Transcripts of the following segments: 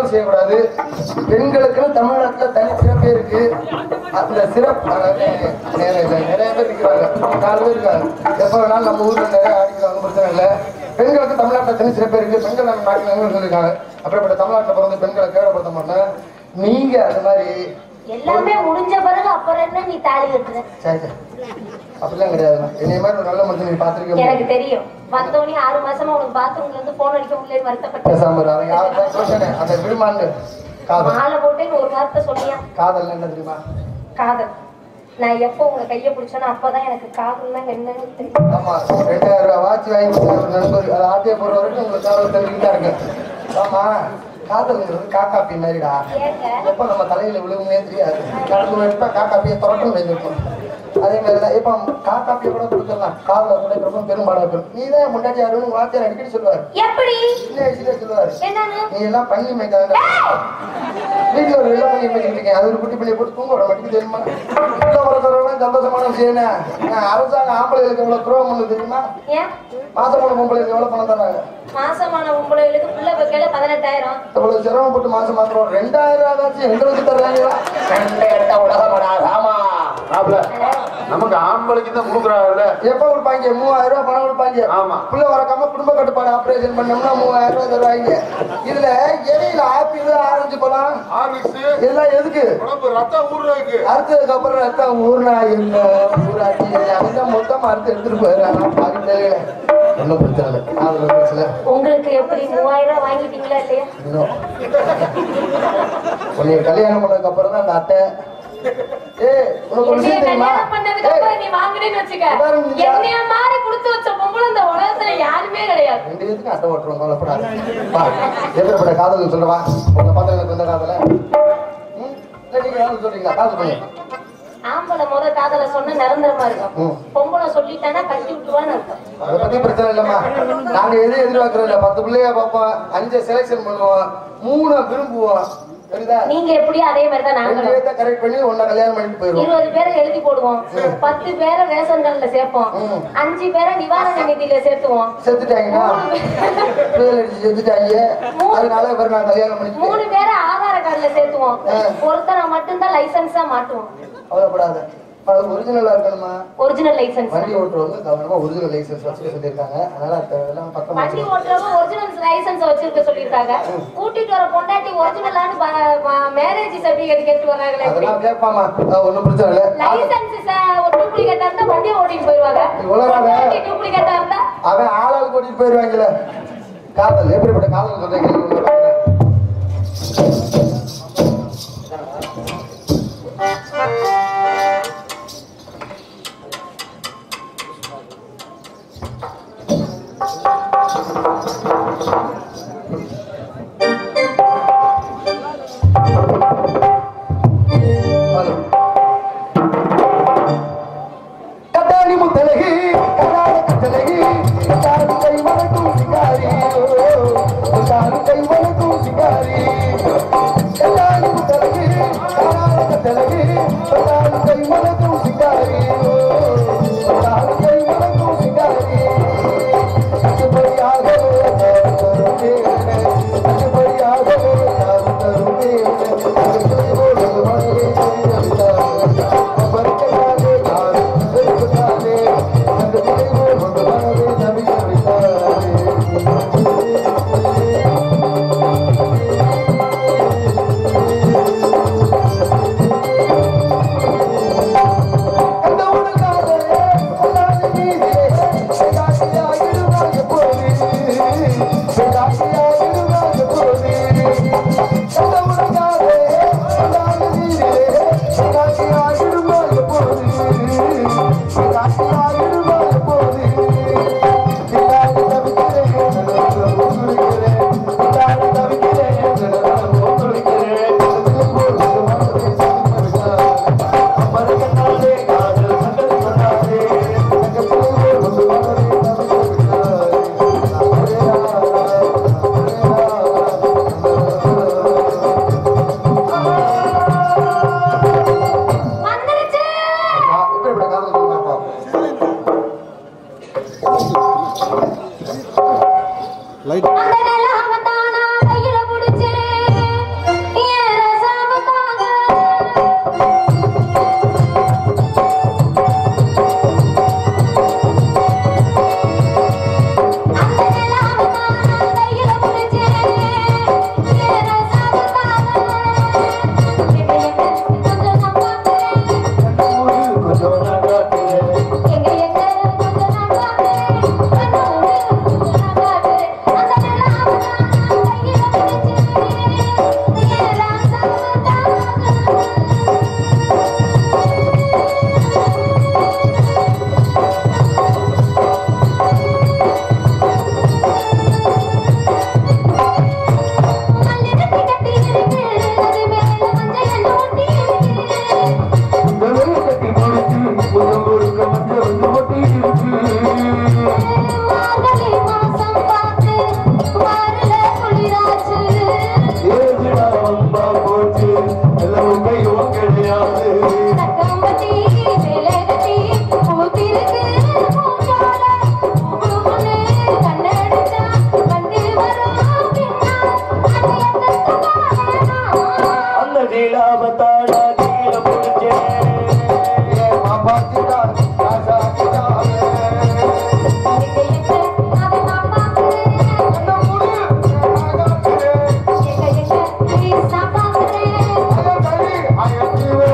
தவறு செய்யக்கூடாது பெண்களுக்குன்னு தமிழ்நாட்டுல தனி சிறப்பே இருக்கு அந்த சிறப்பு அதாவது நிறைய நிறைய பேர் இருக்கிறாங்க நாலு பேர் இருக்காங்க எப்ப வேணாலும் நம்ம ஊர்ல நிறைய ஆடிக்கிறாங்க பிரச்சனை இல்லை பெண்களுக்கு தமிழ்நாட்டுல தனி சிறப்பு இருக்கு பெண்கள் நம்ம நாட்டில் எங்க சொல்லியிருக்காங்க அப்படிப்பட்ட தமிழ்நாட்டுல பிறந்த பெண்களை கேவலப்படுத்த மாட்டேன் நீங்க அந்த மாதிரி எல்லாமே முடிஞ்ச பிறகு அப்புறம் என்ன நீ தாலி கட்டுற சரி சரி அப்படிலாம் கிடையாது என்னைய மாதிரி ஒரு நல்ல மனுஷன் நீ பார்த்திருக்க எனக்கு தெரியும் வந்தோடனே ஆறு மாசமா உனக்கு பாத்ரூம்ல இருந்து போன் அடிக்க முடியல வருத்தப்பட்ட பேசாம இரு. அவன் யார் சொல்றேன் அந்த விடுமான்னு காதல் மாலை போட்டேன்னு ஒரு வார்த்தை சொன்னியா காதல் என்ன தெரியுமா காதல் நான் எப்போ உங்க கைய பிடிச்சேனோ அப்பதான் எனக்கு காதல்னா என்னன்னு தெரியும் ஆமா ரெண்டாயிரம் ரூபாய் வாட்ச் வாங்கி கொடுத்த ஒரு நண்பர் அது ஆட்டிய போற வரைக்கும் உங்களுக்கு காதல் தெரிஞ்சுட்டு தான் இருக்கு ஆமா காதல்ங்கிறது காக்காப்பி மாதிரிடா ஏங்க எப்ப நம்ம தலையில விழுகுமே தெரியாது நடந்து வைப்பா காக்காப்பியை துரட்டும் வைக்கணும் அதே மாதிரி தான் இப்போ காக்காப்பியை கூட கொடுத்துடலாம் காதல துடைக்கிறப்ப பெரும்பாலாக இருக்கும் நீ தான் முன்னாடி யாருன்னு வாத்தியார் அடிக்கடி சொல்லுவார் எப்படி சின்ன வயசுல சொல்லுவார் என்னன்னு நீ எல்லாம் பண்ணி மேய்க்காத வீட்டுல ஒரு வெள்ளை பண்ணி மேய்ச்சிட்டு இருக்கேன் அது ஒரு குட்டி பண்ணி போட்டு தூங்க விட மாட்டேங்குது தெரியுமா வீட்டுல பிறக்கிறவங்க சந்தோஷமான விஷயம் அரசாங்கம் ஆம்பளைகளுக்கு எவ்வளவு துரோகம் பண்ணு தெரியுமா ஏன் மாசம் மூணு பொம்பளைக்கு எவ்வளவு பணம் தராங்க மாசமான பொம்பளைகளுக்கு புள்ள வைக்கல பதினெட்டாயிரம் இவ்வளவு சிரமப்பட்டு மாசம் மாத்திரம் ரெண்டாயிரம் ரூபாய் ஆச்சு எங்களுக்கு தர்றாங்களா ரெண்டு எட்ட உலகமடா ராமா மாப்பிள நமக்கு ஆம்பளைக்கு தான் கொடுக்குறாங்கல்ல எப்ப கொடுப்பாங்க மூவாயிரம் ரூபாய் பணம் கொடுப்பாங்க ஆமா. புள்ள வரக்காம குடும்ப கட்டுப்பாடு ஆபரேஷன் பண்ணோம்னா மூவாயிரம் ரூபாய் தருவாங்க இதுல இடையில ஆப்பிள் ஆரஞ்சு பழம் ஹார்லிக்ஸ் இதெல்லாம் எதுக்கு உடம்பு ரத்தம் ஊறுறதுக்கு அறுத்ததுக்கு அப்புறம் ரத்தம் ஊர்னா என்ன ஊராட்சி அதெல்லாம் மொத்தமா அறுத்து எடுத்துட்டு போயிடுறாங்க பாக்கிட்டு ஒன்றும் பிரச்சனை இல்லை காதல பிரச்சனை உங்களுக்கு எப்படி மூவாயிரம் ரூபாய் வாங்கிட்டீங்களா இல்லையா இன்னும் உன்னை கல்யாணம் பண்ணதுக்கு அப்புறம் தான் அந்த அட்டை ஏ உனக்கு ஒரு என்னைய விஷயம் தெரியுமா கல்யாணம் பண்ணதுக்கு அப்புறம் நீ வாங்குறேன்னு வச்சுக்க பாருங்க, நீங்க- என்னைய மாதிரி கொடுத்து வச்ச பொம்பளை இந்த உலகத்துல யாருமே கிடையாது ரெண்டு பேத்துக்கும் அட்டை ஓட்டுறோம் கவலைப்படாது வா எப்படிப்பட்ட காதல் சொல்றவா உங்க பார்த்தா எனக்கு வந்த காதல ம்? இல்ல நீங்க யாரும் சொல்றீங்களா காதல் பண்ணி ஆம்பளை முத காதல சொன்னா நிரந்தரமா இருக்கும் ம். பொம்பளை சொல்லிட்டானா கட்டி விட்டுருவான்னு அர்த்தம் அதை பத்தி பிரச்சனை இல்லம்மா நாங்க எது எதிர்பார்க்கறது இல்ல பத்து பிள்ளைய பார்ப்போம் அஞ்சு செலெக்ஷன் பண்ணுவோம் மூணு விரும்புவோம் சரிதா நீங்க எப்படியோ அதே மாதிரி தான் ரெண்டு நாங்களும் பேர்த்த கரெக்ட் பண்ணி ஒன்னா கல்யாணம் பண்ணிட்டு போயிருவோம் இருபது பேரை எழுதி போடுவோம் பத்து பேரை ரேஷன் கார்டுல சேர்ப்போம் ம். அஞ்சு பேரை நிவாரண நிதியில சேர்த்துவோம் செத்துட்டாங்கன்னா புயல் அடிச்சு செத்துட்டாங்க அதனால இவர் நான் கல்யாணம் பண்ணிட்டு மூணு பேரை ஆதார கார்டுல சேர்த்துவோம் ஆ. ஒருத்தரை மட்டும்தான் லைசன்ஸா மாட்டுவோம் கவலைப்படாத அது ஒரிஜினலா இருக்கணுமா ஒரிஜினல் லைசன்ஸ் வண்டி ஓட்டுறவங்க கவனமா ஒரிஜினல் லைசன்ஸ் வச்சுக்க சொல்லியிருக்காங்க அதனால அது எல்லாம் பக்கமா வண்டி ஓட்டுறவங்க ஒரிஜினல் லைசன்ஸ் வச்சிருக்க சொல்லியிருக்காங்க கூட்டிட்டு வர பொண்டாட்டி ஒரிஜினலான்னு மேரேஜ் சர்டிபிகேட் கேட்டு வராங்களே எப்படி அதெல்லாம் கேட்பாமா ஒன்றும் பிரச்சனை இல்லை லைசன்ஸ் ஒரு டூப்ளிகேட்டா இருந்தா வண்டியை ஓட்டிட்டு போயிருவாங்க இவ்வளவு டூப்ளிகேட்டா இருந்தா அவன் ஆளால் கூட்டிட்டு போயிருவாங்கல்ல காதல் எப்படிப்பட்ட காதல் சொல்றீங்க ஹலோ கட்டாணி முத்தலகி கட்டாண கட்டலகி கட்டாணி கை வணக்கும் சிங்காரி கட்டாணி கை வணக்கும் சிங்காரி கட்டாணி முத்தலகி கட்டாண கட்டலகி கட்டாணி கை வணக்கும் சிங்காரி கட்டாணி கை வணக்கும் சிங்காரி கட்டுப்படியாக தருமே கட்டுப்படியாக தருமே அந்த நீலாவத்தாட கீழ பிடிச்சேன் ஏ மாபாத்திடா ராசாதிடாவே என்ன முடி ராகாத்திரே அய தரி அய தீவே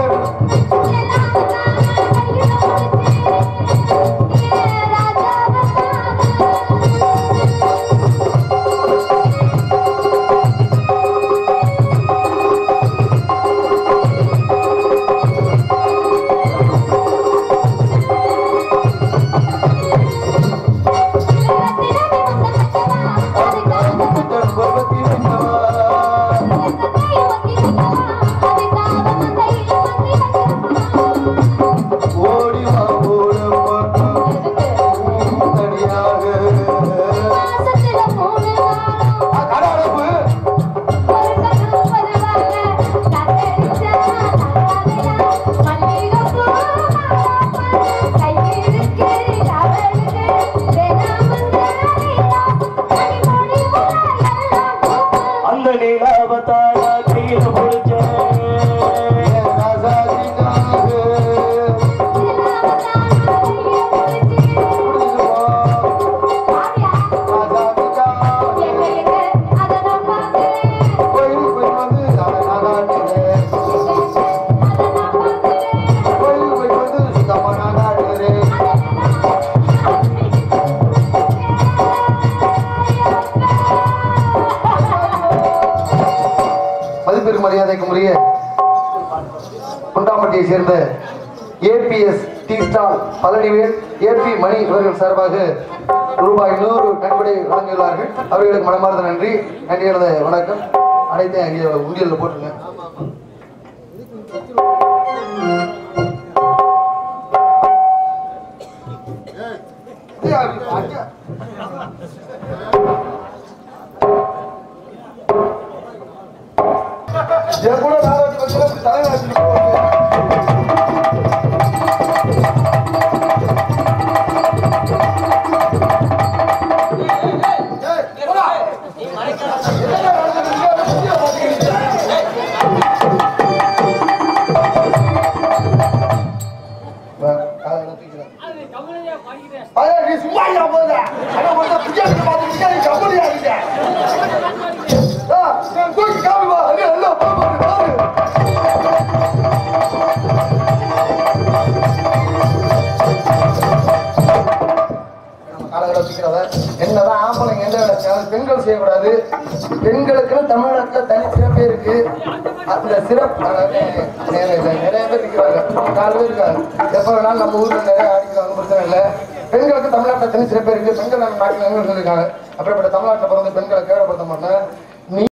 புத்தன் பர்வதி விண்ணவா ஓடி வா ஓட மாட்டோம் தனியாக கடவுளப்பு அந்த நீலாவத்தாட கீழ பிடிச்சேன் ஏ ராசாதிடாவே ராசாதிடாவே கோயில் போய் வந்து நாகாட்டிலே கோயில் போய் வந்து சுத்தமா நாகாட்டிலே மதிப்பிற்கு மரியாதைக்கு உரிய குண்டாம்பட்டியை சேர்ந்த ABS tea stall Palanivel AP Mani இவர்கள் சார்பாக ரூபாய் நூறு நன்கொடை வழங்கியுள்ளார்கள் அவர்களுக்கு மனமார்ந்த நன்றி நன்றிகளது வணக்கம் அனைத்தையும் அங்கே உண்டியலில் போட்டுருங்க என் கூட நாலாவது வருஷம் தலைவர் போகுது அதான் நீ சும்மா இருக்க போத. அதான் ஒருத்தன் பின்னாடி பார்த்து பின்னாடி கம்பெனியா இருக்க. ஆ, நான் தூக்கி காமி வா. அடே, அல்ல, போ, போ, பாரு. காலகட்டம் சீக்கிரம் என்னதான் ஆம்பளைங்க எந்த வேலை செய்யணும் பெண்கள் செய்யக்கூடாது பெண்களுக்குன்னு தமிழ்நாட்டுல தனி சிறப்பே இருக்கு அந்த சிறப்பு அதாவது நேரம் இல்லை நிறைய பேர் நிற்கிறாங்க நாலு பேர் இருக்காங்க எப்போ வேணாலும் நம்ம ஊர்ல நிறைய ஆடிக்கிறாங்க பிரச்சனை இல்லை பெண்களுக்கு தமிழ்நாட்டில் தனி சிறப்பே இருக்கு பெண்கள் நம்ம நாட்டில் எங்க சொல்லியிருக்காங்க அப்படிப்பட்ட தமிழ்நாட்டில் பிறந்த பெண்களை கேவலப்படுத்த மாட்டேன் நீ